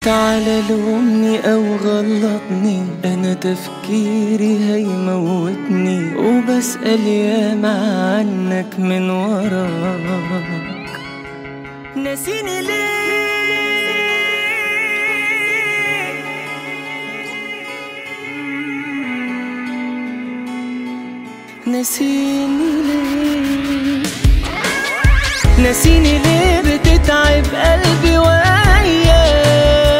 تعال لومني او غلطني انا تفكيري هيموتني وبسأل ياما عنك من وراك ناسيني ليه ناسيني ليه ناسيني ليه بتتعب قلبي وانا